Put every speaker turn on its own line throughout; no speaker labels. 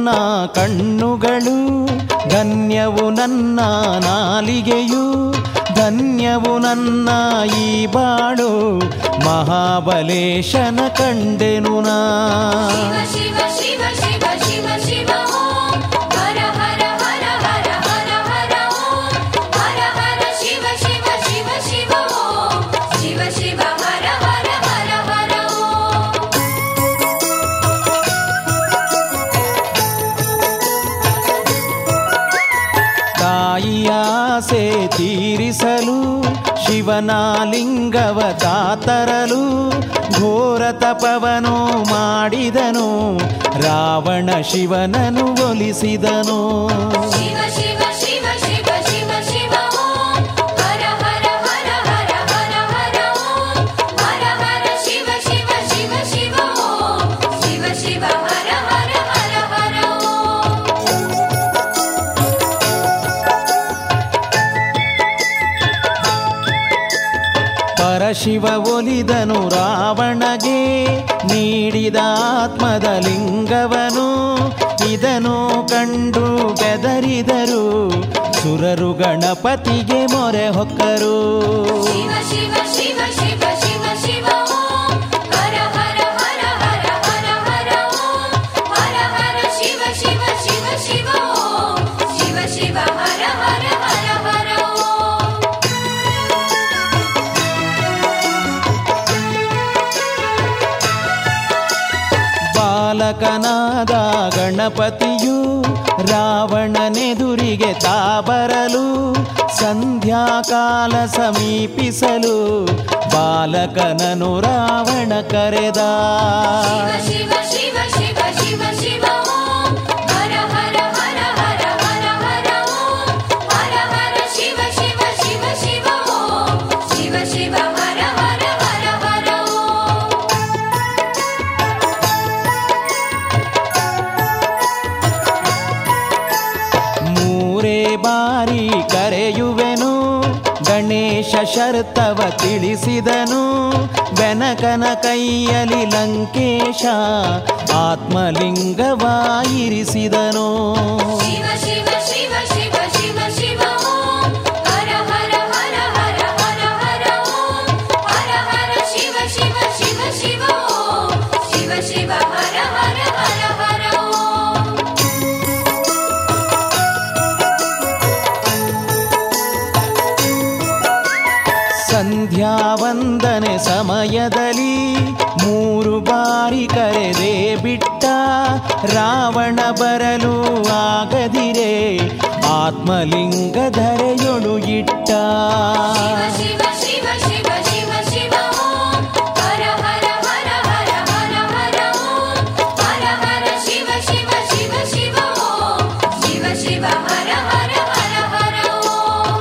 ನನ್ನ ಕಣ್ಣುಗಳು ಧನ್ಯವು ನನ್ನ ನಾಲಿಗೆಯು ಧನ್ಯವು ನನ್ನ ಈ ಬಾಳು ಮಹಾಬಲೇಶನ ಕಂಡೆನು ನಾ
ಶಿವ ಶಿವ ಶಿವ ಶಿವ ಶಿವ ಓಂ ಹರ ಹರ ಹರ ಹರ ಹರ ಹರ ಓಂ ಹರ ಹರ ಶಿವ ಶಿವ ಶಿವ ಶಿವ ಓಂ ಶಿವ ಶಿವ ಹರ ಹರ ಹರ ಹರ ಓಂ
ತಾಯಿಯ ಆಸೆ ತೀರಿಸಲು ಶಿವನ ಲಿಂಗವ ತಾತರಲು ಘೋರ ತಪವನು ಮಾಡಿದನು ರಾವಣ ಶಿವನನು ಒಲಿಸಿದನು
ಶಿವ ಶಿವ ಶಿವ ಶಿವ ಶಿವ ಶಿವ ಓಂ ಹರ ಹರ ಹರ ಹರ ಹರ ಹರ ಓಂ ಹರ ಹರ ಶಿವ ಶಿವ ಶಿವ ಶಿವ ಓಂ ಶಿವ ಶಿವ ಹರ ಹರ ಹರ ಹರ ಓಂ
ಪರಶಿವ ಒಲಿದನು ರಾವಣಗೆ ನೀಡಿದ ಆತ್ಮದ ಲಿಂಗವನು ಇದನು ಕಂಡು ಬೆದರಿದರು ಸುರರು ಗಣಪತಿಗೆ ಮೊರೆ ಹೊಕ್ಕರು
ಶಿವ ಶಿವ ಶಿವ ಶಿವ ಶಿವ ಶಿವ ಓಂ ಹರ ಹರ ಹರ ಹರ ಹರ ಹರ ಓಂ ಹರ ಹರ ಶಿವ ಶಿವ ಶಿವ ಶಿವ ಓಂ ಶಿವ ಶಿವ ಹರ ಹರ ಹರ ಹರ ಓಂ
ಬಾಲಕನಾದ ಗಣಪತಿಯು ರಾವಣನೆದುರಿಗೆ ತಾಬರಲು ಸಂಧ್ಯಾಕಾಲ ಸಮೀಪಿಸಲು ಬಾಲಕನನು ರಾವಣ ಕರೆದ
ಶಿವ ಶಿವ ಶಿವ ಶಿವ ಶಿವ ಓಂ ಹರ ಹರ ಹರ ಹರ ಹರ ಹರ ಓಂ ಹರ ಹರ ಶಿವ ಶಿವ ಶಿವ ಶಿವ ಓಂ ಶಿವ ಶಿವ ಹರ ಹರ ಹರ ಹರ ಓಂ
ಮೂರೇ ಬಾರಿ ಕರೆಯುವೆನು ಗಣೇಶ ಶರ್ತವ ತಿಳಿಸಿದನು ಬೆನಕನ ಕೈಯಲಿ ಲಂಕೇಶ ಆತ್ಮಲಿಂಗವಾಯಿರಿಸಿದನು
ಶಿವ ಶಿವ ಶಿವ ಶಿವ ಶಿವ ಶಿವ ಓಂ ಹರ ಹರ ಹರ ಹರ ಹರ ಹರ ಓಂ ಹರ ಹರ ಶಿವ ಶಿವ ಶಿವ ಶಿವ ಓಂ ಶಿವ ಶಿವ ಹರ ಹರ ಹರ ಹರ ಓಂ
ಸಂಧ್ಯಾ ವಂದನೆ ಸಮಯದಲ್ಲಿ ಮೂರು ಬಾರಿ ಕರೆದೆ ಬಿಟ್ಟ ರಾವಣ ಬರಲು ಆಗದಿರೆ ಆತ್ಮಲಿಂಗ ಧರೆಯೊಳು ಇಟ್ಟ
ಶಿವ ಶಿವ ಶಿವ ಶಿವ ಶಿವ ಓಂ ಹರ ಹರ ಹರ ಹರ ಹರ ಹರ ಓಂ ಹರ ಹರ ಶಿವ ಶಿವ ಶಿವ ಶಿವ ಓಂ ಶಿವ ಶಿವ ಹರ ಹರ ಹರ ಹರ ಓಂ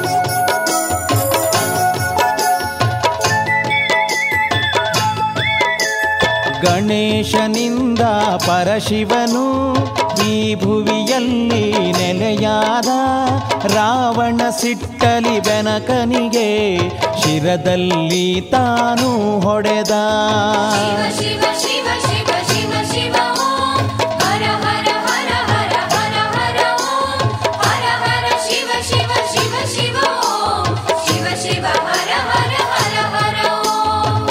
ಗಣೇಶನಿಂದ ಪರಶಿವನು ಈ ಭುವಿಯಲ್ಲಿ ನೆಲೆಯಾದ ರಾವಣ ಸಿಟ್ಟಲಿ ಬೆನಕನಿಗೆ ಶಿರದಲ್ಲಿ ತಾನು ಹೊಡೆದ
ಶಿವ ಶಿವ ಶಿವ ಶಿವ ಶಿವ ಓಂ ಹರ ಹರ ಹರ ಹರ ಹರ ಹರ ಓಂ ಹರ ಹರ ಶಿವ ಶಿವ ಶಿವ ಶಿವ ಓಂ ಶಿವ ಶಿವ ಹರ ಹರ ಹರ ಹರ ಓಂ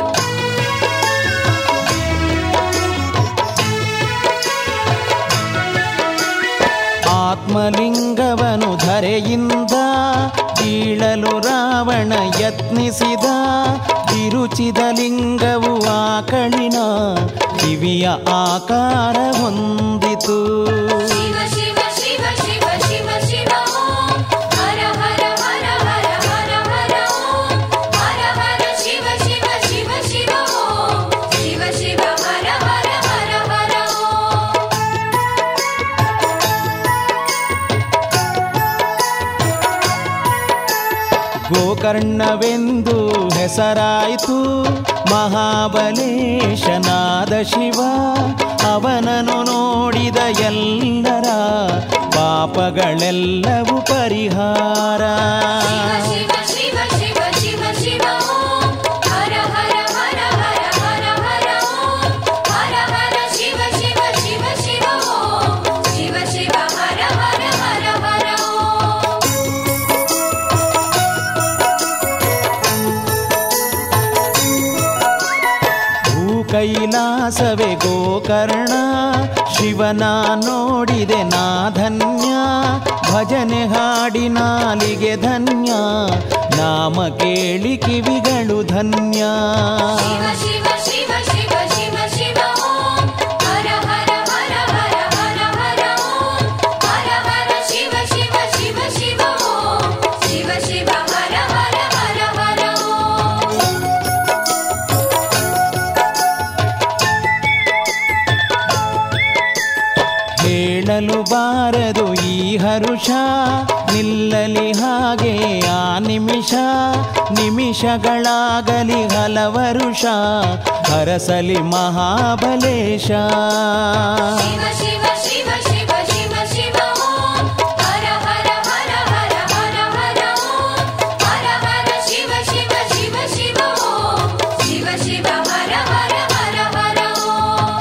ಆತ್ಮಲಿಂಗವನು ಧರೆಯಿಂದ ಕೀಳಲು ರಾವಣ ಯತ್ನಿಸಿದ ತಿರುಚಿದ ಲಿಂಗವು ಆಕಳಿನ ಕಿವಿಯ ಆಕಾರ ಹೊಂದಿತು
ಶಿವ ಶಿವ ಶಿವ ಶಿವ ಶಿವ ಶಿವ ಓಂ ಹರ ಹರ ಹರ ಹರ ಹರ ಹರ ಓಂ ಹರ ಹರ ಶಿವ ಶಿವ ಶಿವ ಶಿವ ಓಂ ಶಿವ ಶಿವ ಹರ ಹರ ಹರ ಹರ ಓಂ
ಗೋಕರ್ಣವೆಂದು ಹೆಸರಾಯಿತು ಮಹಾಬಲೇಶನಾದ ಶಿವ ಅವನನು ನೋಡಿದ ಎಲ್ಲರ ಪಾಪಗಳೆಲ್ಲವೂ ಪರಿಹಾರ
ಶಿವ ಶಿವ ಶಿವ ಶಿವ ಶಿವ ಓಂ ಹರ ಹರ ಹರ ಹರ ಹರ ಹರ ಓಂ ಹರ ಹರ ಶಿವ ಶಿವ ಶಿವ ಶಿವ ಓಂ
ವಿಲಾಸವೇ ಗೋಕರ್ಣ ಶಿವನ ನೋಡಿದೆ ನಾ ಧನ್ಯ ಭಜನೆ ಹಾಡಿ ನಾಲಿಗೆ ಧನ್ಯ ನಾಮ ಕೇಳಿ ಕಿವಿಗಳು ಧನ್ಯ
ಶಿವ ಶಿವ ಶಿವ ಶಿವ ಶಿವ ಶಿವ ಓಂ ಹರ ಹರ ಹರ ಹರ ಹರ ಹರ ಓಂ ಹರ ಹರ ಶಿವ ಶಿವ ಶಿವ ಶಿವ ಓಂ ಶಿವ ಶಿವ ಹರ ಹರ ಹರ ಹರ ಓಂ
ಹೇಳಲು ಬಾರದು ಈ ಹರುಷ ನಿಲ್ಲಲಿ ಹಾಗೆ ಆ ನಿಮಿಷ ನಿಮಿಷಗಳಾಗಲಿ ಹಲವರುಷ ಹರಸಲಿ ಮಹಾಬಲೇಶ
ಶಿವ ಶಿವ ಶಿವ ಶಿವ ಶಿವ ಶಿವ ಓಂ ಹರ ಹರ ಹರ ಹರ ಹರ ಹರ ಓಂ ಹರ ಹರ ಶಿವ ಶಿವ ಶಿವ ಶಿವ ಓಂ ಶಿವ ಶಿವ ಹರ ಹರ ಹರ ಹರ ಓಂ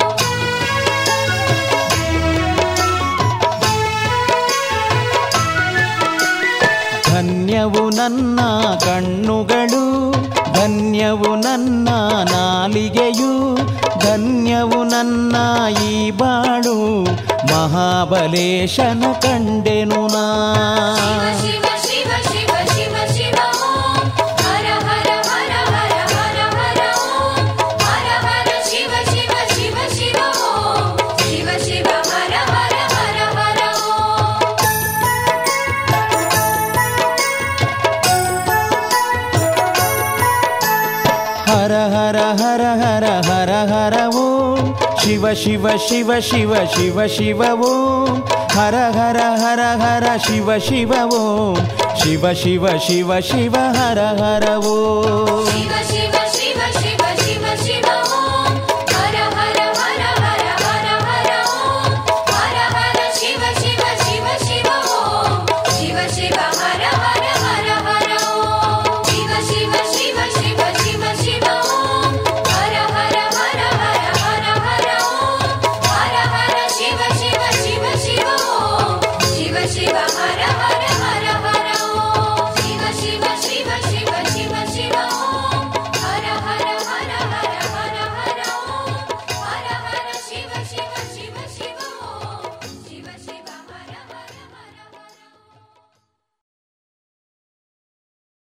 ಧನ್ಯವು ನನ್ನ ಕಣ್ಣುಗಳು ಧನ್ಯವು ನನ್ನ ನಾಲಿಗೆಯು ಧನ್ಯವು ನನ್ನ ಈ ಬಾಳು ಮಹಾಬಲೇಶನ ಕಂಡೆನು ನಾ
ಶಿವ ಶಿವ ಶಿವ ಶಿವ ಶಿವ ಓಂ ಹರ ಹರ ಹರ ಹರ ಹರ ಹರ ಓಂ ಹರ ಹರ ಶಿವ ಶಿವ ಶಿವ ಶಿವ ಓಂ ಶಿವ ಶಿವ ಹರ ಹರ ಹರ ಹರ ಓಂ
ಹರ ಹರ ಹರ ಹರ ಹರ ಹರ ಓಂ ಶಿವ ಶಿವ ಶಿವ ಶಿವ ಶಿವ ಶಿವ ಓಂ ಹರ ಹರ ಹರ ಹರ ಶಿವ ಶಿವ ಓಂ ಶಿವ ಶಿವ ಶಿವ ಶಿವ ಹರ ಹರ ಓಂ
ಶಿವ ಶಿವ